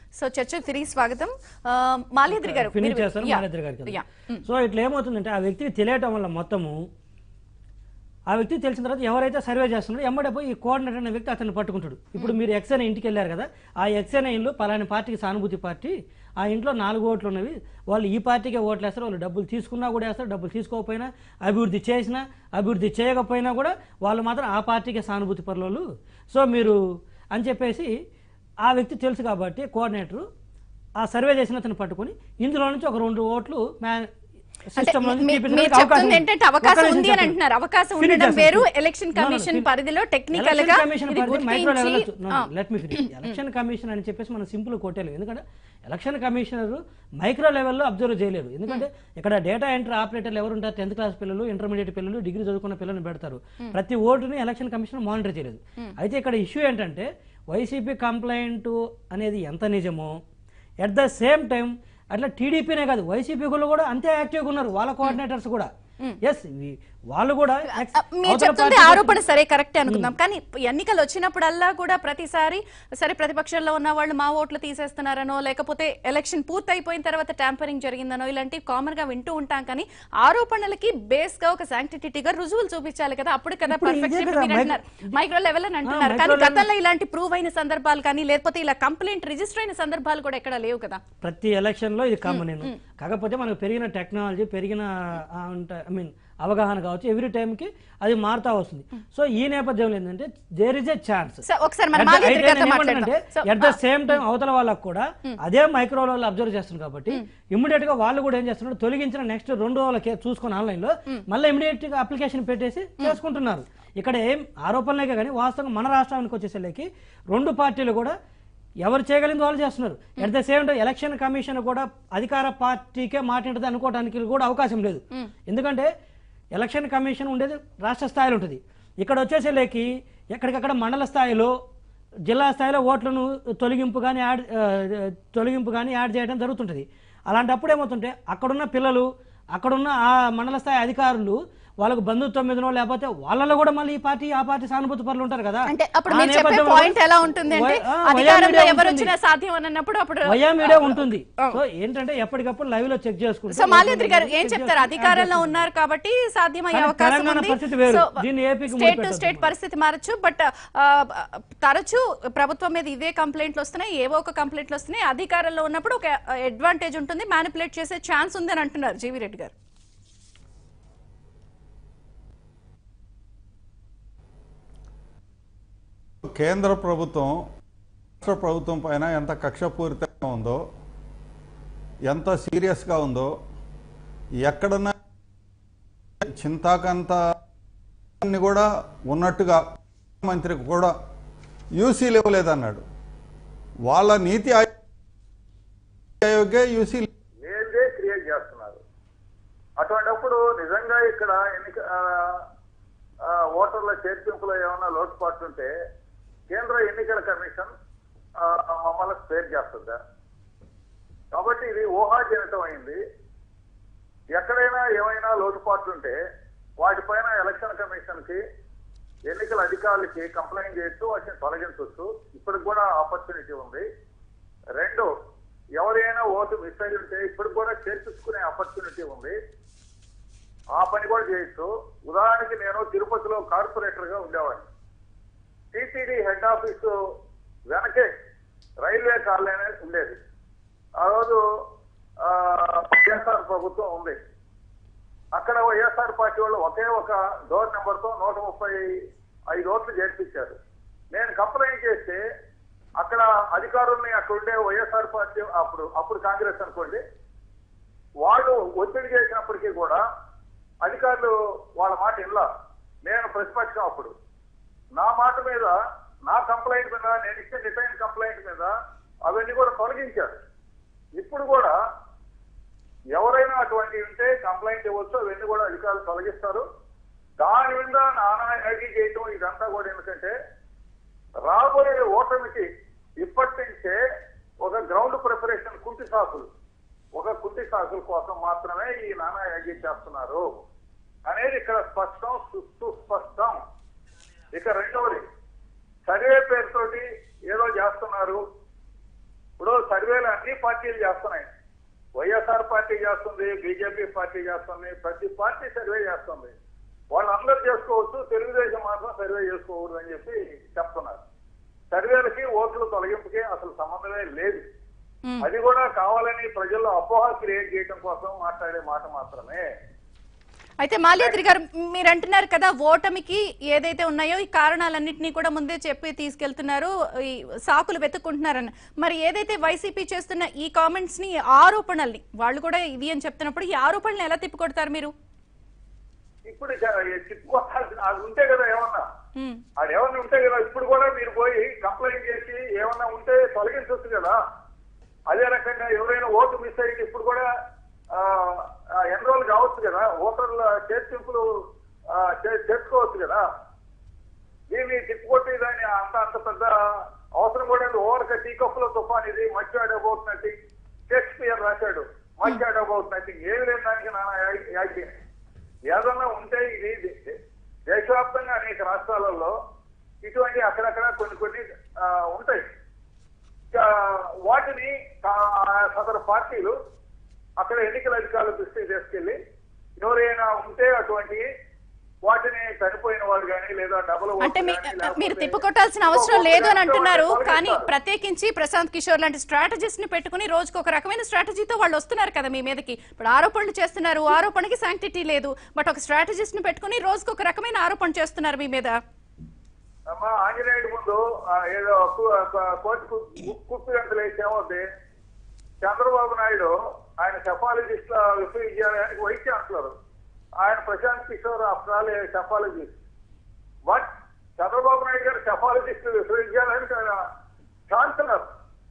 So చర్చకు తిరిగి స్వాగతం ఆ, మాల్యాద్రి గారు ఫినిష్ మీరు- చేస్తాను యా, మానేద్దరు గారికి యా. సో ఇట్లా ఏమవుతుందంటే ఆ వ్యక్తికి తెలియటం వల్ల మొత్తము ఆ వ్యక్తికి తెలిసిన తర్వాత ఎవరైతే సర్వే చేస్తున్నారో ఎమ్మడే పోయి ఈ కోఆర్డినేటర్ అనే వ్యక్తి అతన్ని పట్టుకుంటాడు ఇప్పుడు మీరు ఎక్సైనా ఇంటికి వెళ్ళారు కదా ఆ ఎక్సైనా ఇల్లు పలాని పార్టీకి సానుభూతి పార్టీ ఆ ఇంట్లో నాలుగు ఓట్లు ఉన్నవి వాళ్ళు ఈ పార్టీకే ఓట్లు వేస్తారు వాళ్ళు డబ్బులు తీసుకున్నా కూడా వేస్తారు డబ్బులు తీసుకోకపోయినా అభివృద్ధి చేసినా అభివృద్ధి చేయకపోయినా కూడా వాళ్ళు మాత్రం ఆ పార్టీకే సానుభూతి పరులు సో మీరు అని చెప్పేసి ఆ వ్యక్తి తెలుసు కాబట్టి కోఆర్డినేటర్ ఆ సర్వే చేసిన అతను పట్టుకొని ఇందులో నుంచి ఒక రెండు ఓట్లు మ్యా అంటే సిస్టమ్ నుంచి మీ- తీపించడానికి మీరు అవకాశం చెప్తుంది ఉంది. ఏంటంటే అవకాశం ఒక్క నిమిషం ఉంది అని చెప్పండి. అంటున్నారు అవకాశం Finish ఉండడం చేస్తాను. వేరు No, no, election no, commission fin- పరిధిలో టెక్నికల్ ఎలక్షన్ గా కమిషన్ ఇది పరిధి మైక్రో లెవెల్ గుర్తించి ఆ, let me finish election commission అని చెప్పేసి మనం సింపుల్ కొట్టేలేము ఎందుకంటే ఎలక్షన్ కమిషనర్ మైక్రో లెవెల్లో అబ్జర్వ్ చేయలేరు ఎందుకంటే ఇక్కడ డేటా ఎంట్రీ ఆపరేటర్లు ఎవరు ఉంటారు టెన్త్ క్లాస్ పిల్లలు ఇంటర్మీడియట్ పిల్లలు డిగ్రీ చదువుకున్న పిల్లల్ని పెడతారు ప్రతి ఓటుని ఎలక్షన్ కమిషన్ మానిటర్ చేయలేదు అయితే ఇక్కడ ఇష్యూ ఏంటంటే వైసీపీ కంప్లైంట్ అనేది ఎంత నిజమో ఎట్ ద సేమ్ టైం అట్లా టీడీపీనే కాదు వైసీపీ కూడా అంతే యాక్టివ్గా ఉన్నారు వాళ్ళ కోఆర్డినేటర్స్ కూడా ఎస్ వాళ్ళు కూడా ex- ఆ, మీరు అవతల చెప్తుంది పార్టీ ఆరోపణ సరే కరెక్ట్ అనుకుందాం కానీ ఎన్నికలు వచ్చినప్పుడల్లా కూడా ప్రతిసారి సరే ప్రతిపక్షంలో ఉన్న వాళ్ళు మా ఓట్లు తీసేస్తున్నారనో లేకపోతే ఎలక్షన్ పూర్తయిపోయిన తర్వాత ట్యాంపరింగ్ జరిగిందనో ఇలాంటివి కామన్ గా వింటూ ఉంటాం కానీ ఆరోపణలకి బేస్ గా ఒక శాంక్టిటీగా రుజువులు చూపించాలి కదా అప్పుడు కదా ఇప్పుడు ఇదే పర్ఫెక్ట్ కదా, మీరు మైక్రో- అంటున్నారు మైక్రో లెవెల్ అని అంటున్నారు మైక్రో కానీ లెవెల్- గతంలో ఇలాంటి ప్రూవ్ అయిన సందర్భాలు కానీ లేకపోతే ఇలా కంప్లైంట్ రిజిస్టర్ అయిన సందర్భాలు కూడా ఎక్కడ లేవు కదా ప్రతి ఎలక్షన్ లో ఇది కామన్ నేను కాకపోతే మనకు పెరిగిన టెక్నాలజీ పెరిగిన ఐ మీన్ అవగాహన కావచ్చు ఎవ్రీ కి అది మారుతా వస్తుంది సో ఈ నేపథ్యంలో ఏంటంటే there is a chance so ఒకసారి మన మాల్యాద్రి గారితో మాట్లాడదాం so at the same time అవతల వాళ్ళకు కూడా అదే మైక్రో లెవెల్ అబ్జర్వ్ చేస్తుంది కాబట్టి ఇమ్మీడియట్ గా వాళ్ళు కూడా ఏం చేస్తున్నారు తొలగించిన నెక్స్ట్ రెండు రోజుల కే- చూసుకొని ఆన్లైన్ లో మళ్ళీ ఇమీడియట్ గా అప్లికేషన్ పెట్టేసి చేసుకుంటున్నారు ఇక్కడ ఏం ఆరోపణలే కానీ వాస్తవంగా మన రాష్ట్రానికి వచ్చేసరికి రెండు పార్టీలు కూడా ఎవరు చేయగలిగింది వాళ్ళు చేస్తున్నారు at the same time election commission కూడా అధికార పార్టీకే మాట్లాడుతుంది అనుకోవడానికి కూడా అవకాశం లేదు ఎందుకంటే ఎలక్షన్ కమిషన్ ఉండేది రాష్ట్ర స్థాయిలో ఉంటుంది ఇక్కడ వచ్చేసేలేకి ఎక్కడికక్కడ మండల స్థాయిలో జిల్లా స్థాయిలో ఓట్లను తొలగింపు కానీ యాడ్ ఆ, తొలగింపు కానీ యాడ్ చేయడం జరుగుతుంటుంది అలాంటప్పుడు ఏమవుతుంటే అక్కడున్న పిల్లలు అక్కడున్న ఆ మండల స్థాయి అధికారులు వాళ్ళకు బంధుత్వం మీదనో లేకపోతే వాళ్ళలో కూడా మళ్ళీ ఈ పార్టీ ఆ పార్టీ సానుభూతి పనులు ఉంటారు కదా అంటే అప్పుడు ఆ మీరు చెప్పే నేపథ్యంలో పాయింట్ ఎలా ఉంటుంది అంటే వై- ఆ, వయా అధికారంలో మీడియా ఎవరు ఉంటుంది. వచ్చినా సాధ్యం అని అన్నప్పుడు అప్పుడు వయా మీడియా ఉంటుంది సో ఏంటంటే ఎప్పటికప్పుడు లైవ్ లో చెక్ చేసుకుంటూ సో మాల్యాద్రి గారు ఏం check చెప్తారు చేసుకుంటూ అధికారంలో ఉన్నారు కాబట్టి సాధ్యమయ్యే కానీ అవకాశం తెలంగాణ ఉంది పరిస్థితి వేరు. సో దీన్ని ఏపీకి స్టేట్ టు ముడిపెట్టొద్దు స్టేట్ మనం. పరిస్థితి మారచ్చు బట్ తరచూ ప్రభుత్వం మీద ఇదే కంప్లైంట్లు వస్తున్నాయి ఏవో ఒక కంప్లైంట్లు వస్తున్నాయి అధికారంలో ఉన్నప్పుడు ఒక అడ్వాంటేజ్ ఉంటుంది మ్యానిపులేట్ చేసే ఛాన్స్ ఉంది అని అంటున్నారు జీవి రెడ్డి గారు కేంద్ర ప్రభుత్వం రాష్ట్ర ప్రభుత్వం పైన ఎంత కక్షపూరితంగా ఉందో ఎంత సీరియస్గా ఉందో ఎక్కడన్నా చింతాకంత అన్ని కూడా ఉన్నట్టుగా మంత్రికి కూడా యూసీ లేవలేదన్నాడు వాళ్ళ నీతి ఆయోగ్ ఆయోగే యూసీ లేదే క్రియేట్ చేస్తున్నారు అటువంటిప్పుడు నిజంగా ఇక్కడ ఎన్నిక ఆ, ఆ, ఓటర్ల చేర్పింపులో ఏమైనా లోటుపాట్లు ఉంటే కేంద్ర ఎన్నికల కమిషన్ ఆ, మమ్మల్ని స్పేర్ చేస్తుందా కాబట్టి ఇది ఊహాజనితం అయింది ఎక్కడైనా ఏమైనా లోటుపాట్లు ఉంటే వాటిపైన ఎలక్షన్ కమిషన్ కి ఎన్నికల అధికారులకి కంప్లైంట్ చేయొచ్చు వాటిని తొలగించవచ్చు ఇప్పటికి కూడా ఆపర్చునిటీ ఉంది రెండు ఎవరైనా ఓటు మిస్ అయి ఉంటే ఇప్పటికి కూడా చేర్చుకునే ఆపర్చునిటీ ఉంది ఆ పని కూడా చేయొచ్చు ఉదాహరణకి నేను తిరుపతిలో కార్పొరేటర్ గా ఉండేవాడిని టీటీడీ హెడ్ ఆఫీసు వెనకే రైల్వే కాలనీ ఉండేది ఆ రోజు ఆ, వైఎస్ఆర్ ప్రభుత్వం ఉంది అక్కడ వైఎస్ఆర్ పార్టీ వాళ్ళు ఒకే ఒక డోర్ నెంబర్ తో నూట ముప్పై ఐదు ఓట్లు చేర్పించారు నేను కంప్లైంట్ చేస్తే అక్కడ అధికారుల్ని అక్కడ ఉండే వైఎస్ఆర్ పార్టీ అప్పుడు అప్పుడు కాంగ్రెస్ అనుకోండి వాళ్ళు ఒత్తిడి చేసినప్పటికీ కూడా అధికారులు వాళ్ళ మాట ఇలా నేను ప్రతిపక్షం అప్పుడు నా మాట మీద నా కంప్లైంట్ మీద నేను ఇచ్చిన డిఫైన్ కంప్లైంట్ మీద అవన్నీ కూడా తొలగించారు ఇప్పుడు కూడా ఎవరైనా అటువంటి ఉంటే కంప్లైంట్ ఇవ్వచ్చు అవన్నీ కూడా అధికారులు తొలగిస్తారు దాని మీద నానా యాగి చేయటం ఇదంతా కూడా ఎందుకంటే రాబోయే ఓటమికి ఇప్పటి నుంచే ఒక గ్రౌండ్ ప్రిపరేషన్ కుంటి సాకులు ఒక కుంటి సాకుల కోసం మాత్రమే ఈ నానా యాగి చేస్తున్నారు అనేది ఇక్కడ స్పష్టం సుస్పష్టం ఇక రెండవది సర్వే పేరుతోటి ఏదో చేస్తున్నారు ఇప్పుడు సర్వే సర్వేలు అన్ని పార్టీలు చేస్తున్నాయి వైఎస్ఆర్ పార్టీ చేస్తుంది బీజేపీ పార్టీ చేస్తుంది ప్రతి పార్టీ సర్వే చేస్తుంది వాళ్ళందరూ చేసుకోవచ్చు తెలుగుదేశం మాత్రం సర్వే చేసుకోకూడదు అని చెప్పి చెప్తున్నారు సర్వేలకి ఓట్ల తొలగింపుకి అసలు సంబంధమే లేదు మ్మ్. అది కూడా కావాలని ప్రజల్లో అపోహ క్రియేట్ చేయడం కోసం మాట్లాడే మాట మాత్రమే అయితే మాల్యాద్రి గారు మీరు అంటున్నారు కదా ఓటమికి ఏదైతే ఉన్నాయో ఈ కారణాలన్నింటినీ కూడా ముందే చెప్పి తీసుకెళ్తున్నారు ఈ సాకులు వెతుక్కుంటున్నారని మరి ఏదైతే వైసీపీ చేస్తున్న ఈ కామెంట్స్ ని ఈ ఆరోపణల్ని వాళ్ళు కూడా ఇది అని చెప్తున్నప్పుడు ఈ ఆరోపణల్ని ఎలా తిప్పికొడతారు మీరు ఇప్పుడు జ- చెప్పుకోవాల్సిన అది ఉంటే కదా ఏమన్నా మ్మ్. అది ఏమన్నా ఉంటే కదా ఇప్పుడు కూడా మీరు పోయి కంప్లైంట్ చేసి ఏమన్నా ఉంటే తొలగించవచ్చు కదా అదే రకంగా ఎవరైనా ఓటు మిస్ అయ్యి ఇప్పుడు కూడా ఎన్రోల్ కావచ్చు కదా ఓటర్ల చేర్చింపులు ఆ, చే- చేసుకోవచ్చు కదా దీన్ని తిప్పుకొట్టి దాన్ని అంత అంత పెద్ద అవసరం కూడా లేదు. ఓవర్ టీ కప్పుల తుఫాన్ ఇది మచ్చాడు అబౌట్ నథింగ్ షేక్స్పియర్ రాశాడు మచ్చాడు అబౌట్ నథింగ్ ఏమి లేని దానికి నానా యా- యాజ్ఞ ఏదన్నా ఉంటే ఇది దే- దేశవ్యాప్తంగా అనేక రాష్ట్రాలలో ఇటువంటి అక్కడక్కడ కొన్ని కొన్ని ఆ, ఉంటాయి ఆ, వాటిని ఆ, సదరు పార్టీలు అక్కడ ఎన్నికల అధికారుల దృష్టికి తీసుకెళ్లి ఎవరైనా ఉంటే అటువంటి వాటిని చనిపోయిన వాళ్ళు కానీ లేదా డబుల్ అంటే మీ- మీరు తిప్పుకొట్టాల్సిన అవసరం లేదు అని అంటున్నారు కానీ ప్రత్యేకించి ప్రశాంత్ కిషోర్ లాంటి స్ట్రాటజిస్ట్ ని పెట్టుకుని రోజుకు ఒక రకమైన స్ట్రాటజీతో వాళ్ళు వస్తున్నారు కదా మీ మీదకి ఇప్పుడు ఆరోపణలు చేస్తున్నారు ఆరోపణకి శాంక్టిటీ లేదు బట్ ఒక స్ట్రాటజిస్ట్ ని పెట్టుకుని రోజుకు ఒక రకమైన ఆరోపణ చేస్తున్నారు మీ మీద అమ్మా ఆంజనేయుడి ముందు ఆ, ఏదో కు- కు- కోర్టు కుప్పి గంటలు వేసేమవుద్ది చంద్రబాబు నాయుడు ఆయన సెఫాలజిస్ట్ విశ్వవిద్యాలయానికి వైస్ ఛాన్సలర్ ఆయన Prashant Kishor after all psephologist but Chandrababu Naidu గారు సెఫాలజిస్ట్ విశ్వవిద్యాలయానికి ఆయన ఛాన్సలర్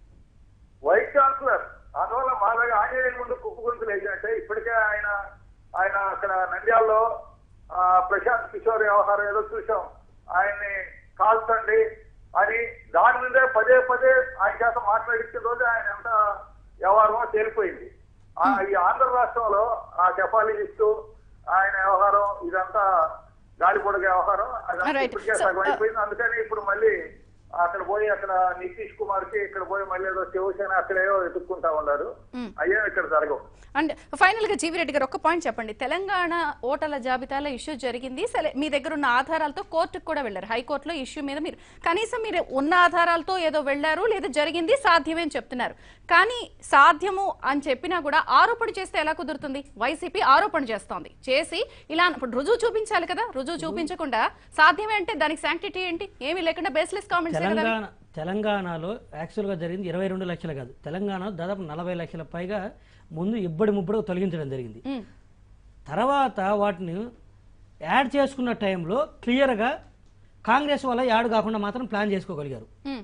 వైస్ ఛాన్సలర్ అందువల్ల మా దగ్గర ఆంజనేయుడి ముందు కుప్పు గుంతులు వేసినట్టే ఇప్పటికే ఆయన ఆయన అక్కడ నంద్యాలలో ఆ, ప్రశాంత్ కిషోర్ వ్యవహారం ఏదో చూసాం ఆయన్ని కాల్చండి అని దాని మీదే పదే పదే ఆయన చేత మాట్లాడించిన రోజు ఆయన ఎంత వ్యవహారమో తేలిపోయింది ఆ, ఈ ఆంధ్ర రాష్ట్రంలో ఆ కెపాలజిస్టు ఆయన వ్యవహారం ఇదంతా గాలిపొడగ వ్యవహారం అదంతా Right. ఇప్పటికే So, సగం అయిపోయింది అందుకని ఇప్పుడు మళ్ళీ అక్కడ పోయి అక్కడ నితీష్ కుమార్ కి ఇక్కడ పోయి మళ్ళీ ఏదో శివసేన అక్కడేదో వెతుక్కుంటా ఉన్నారు అయ్యే ఇక్కడ జరగవు అండ్ ఫైనల్ గా జీవిరెడ్డి గారు ఒక పాయింట్ చెప్పండి తెలంగాణ ఓటర్ల జాబితాలో ఇష్యూ జరిగింది సరే మీ దగ్గర ఉన్న ఆధారాలతో కోర్టుకు కూడా వెళ్ళారు హైకోర్టులో ఇష్యూ మీద మీరు కనీసం మీరు ఉన్న ఆధారాలతో ఏదో వెళ్ళారు లేదా జరిగింది సాధ్యమే అని చెప్తున్నారు కానీ సాధ్యము అని చెప్పినా కూడా ఆరోపణ చేస్తే ఎలా కుదురుతుంది వైసీపీ ఆరోపణ చేస్తోంది చేసి ఇలా ఇప్పుడు రుజువు చూపించాలి కదా రుజువు చూపించకుండా సాధ్యమే అంటే దానికి శాంక్టిటీ ఏంటి ఏమీ లేకుండా బేస్లెస్ కామెంట్స్ కదా తెలంగాణ తెలంగాణలో యాక్చువల్గా జరిగింది ఇరవై రెండు లక్షలు కాదు తెలంగాణ దాదాపు నలభై లక్షల పైగా ముందు ఇబ్బడి ముబ్బడి తొలగించడం జరిగింది ఉమ్, తర్వాత వాటిని యాడ్ చేసుకున్న టైంలో క్లియర్గా కాంగ్రెస్ వల్ల యాడ్ కాకుండా మాత్రం ప్లాన్ చేసుకోగలిగారు ఉమ్,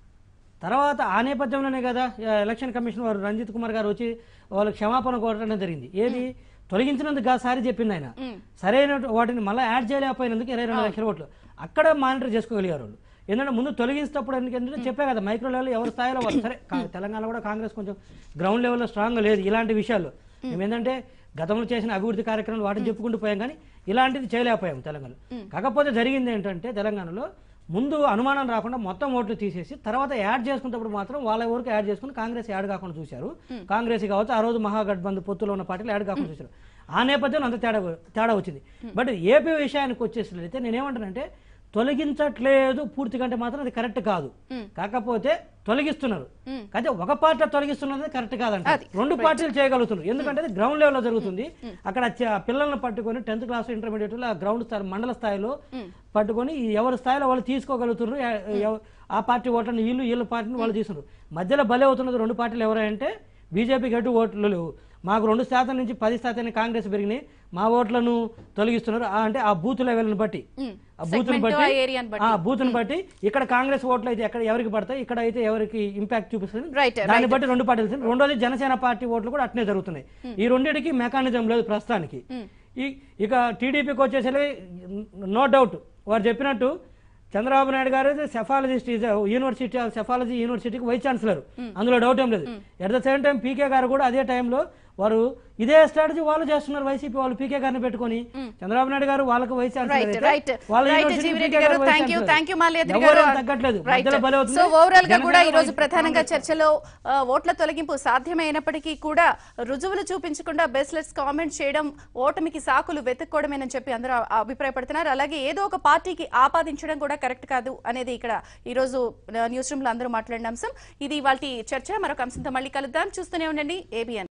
తర్వాత ఆ నేపథ్యంలోనే కదా ఆ, ఎలక్షన్ కమిషన్ వారు రంజిత్ కుమార్ గారు వచ్చి వాళ్ళు క్షమాపణ కోరడం జరిగింది ఏది తొలగించినందుకు కాదు సారి చెప్పింది ఆయన సరైన వాటిని మళ్ళీ యాడ్ చేయలేకపోయినందుకు ఇరవై రెండు లక్షల ఓట్లు అక్కడ మానిటర్ చేసుకోగలిగారు వాళ్ళు ఎందుకంటే ముందు తొలగించేటప్పుడు ఎందుకంటే చెప్పే కదా మైక్రో లెవెల్ ఎవరి స్థాయిలో వాళ్ళు సరే కా- తెలంగాణ కూడా కాంగ్రెస్ కొంచెం గ్రౌండ్ లెవెల్లో స్ట్రాంగ్ లేదు ఇలాంటి విషయాల్లో మేము ఏంటంటే గతంలో చేసిన అభివృద్ధి కార్యక్రమాలు వాటిని చెప్పుకుంటూ పోయాం కానీ ఇలాంటిది చేయలేకపోయాం తెలంగాణలో కాకపోతే జరిగింది ఏంటంటే తెలంగాణలో ముందు అనుమానం రాకుండా మొత్తం ఓట్లు తీసేసి తర్వాత యాడ్ చేసుకున్నప్పుడు మాత్రం వాళ్ళ వరకు యాడ్ చేసుకుని కాంగ్రెస్ యాడ్ కాకుండా చూశారు కాంగ్రెస్ కావచ్చు ఆ రోజు మహాగఠబంధ్ పొత్తులో ఉన్న పార్టీలు యాడ్ కాకుండా చూశారు ఆ నేపథ్యంలో అంత తేడా తేడా వచ్చింది బట్ ఏపీ విషయానికి వచ్చేసినట్లయితే నేనేమంటానంటే తొలగించట్లేదు పూర్తిగా అంటే మాత్రం అది కరెక్ట్ కాదు కాకపోతే తొలగిస్తున్నారు అయితే ఒక పార్టీ తొలగిస్తున్నది కరెక్ట్ కాదంట అది, రెండు పార్టీలు చేయగలుగుతున్నారు ఎందుకంటే అది గ్రౌండ్ లెవెల్లో జరుగుతుంది అక్కడ చ- పిల్లల్ని పట్టుకొని టెన్త్ క్లాస్ ఇంటర్మీడియట్ గ్రౌండ్ స్థాయి మండల స్థాయిలో పట్టుకొని ఈ ఎవరి స్థాయిలో వాళ్ళు తీసుకోగలుగుతున్నారు ఎ- ఎవ- ఆ పార్టీ ఓట్లను వీళ్ళు వీళ్ళ పార్టీని వాళ్ళు తీసుకున్నారు మధ్యలో బలే అవుతున్నది రెండు పార్టీలు ఎవరంటే బీజేపీకి ఎటు ఓట్లు లేవు మాకు రెండు శాతం నుంచి పది శాతాన్ని కాంగ్రెస్ పెరిగినాయి మా ఓట్లను తొలగిస్తున్నారు ఆ అంటే ఆ బూత్ లెవెల్ని బట్టి ఆ బూత్ని Segment, బట్టి ఆ area ని బట్టి. ఆ బూత్ని బట్టి ఇక్కడ కాంగ్రెస్ ఓట్లు అయితే ఎక్కడ ఎవరికి పడతాయి ఇక్కడ అయితే ఎవరికి ఇంపాక్ట్ చూపిస్తుంది Right, దాన్ని బట్టి రెండు పార్టీలు తెలుసు. రెండోది జనసేన పార్టీ ఓట్లు కూడా అట్నే జరుగుతున్నాయి ఈ రెండింటికి మెకానిజం లేదు ప్రస్తుతానికి ఈ ఇక టీడీపీకి వచ్చేసరి నో డౌట్ వారు చెప్పినట్టు చంద్రబాబు నాయుడు గారు psephologist is university of psephology యూనివర్సిటీకి వైస్ ఛాన్సలర్ అందులో డౌట్ ఏం లేదు at the same time PK గారు కూడా అదే టైంలో వారు ఇదే స్ట్రాటజీ వాళ్ళు చేస్తున్నారు వైసీపీ వాళ్ళు పీకే గారిని పెట్టుకొని చంద్రబాబు నాయుడు గారు వాళ్ళకు వైస్ రైట్ రైట్ రైట్ జీవిరెడ్డి గారు thank you thank you Malyadri గారు తగ్గట్లేదు రైట్ మధ్యలో బలి అవుతుంది. సో ఓవరాల్ గా కూడా ఈ జనసేన రోజు ప్రధానంగా చర్చలో ఆ, ఓట్ల తొలగింపు సాధ్యమైనప్పటికీ కూడా రుజువులు చూపించకుండా బేస్లెస్ కామెంట్ చేయడం ఓటమికి సాకులు వెతుక్కోవడమేనని చెప్పి అందరూ ఆ- అభిప్రాయపడుతున్నారు అలాగే ఏదో ఒక పార్టీకి ఆపాదించడం కూడా కరెక్ట్ కాదు అనేది ఇక్కడ ఈ రోజు న్యూస్ రూమ్ లో అందరూ మాట్లాడిన అంశం ఇది వాళ్ళ చర్చ మరొక అంశంతో మళ్ళీ కలుద్దాం చూస్తూనే ఉండండి ఏబిఎన్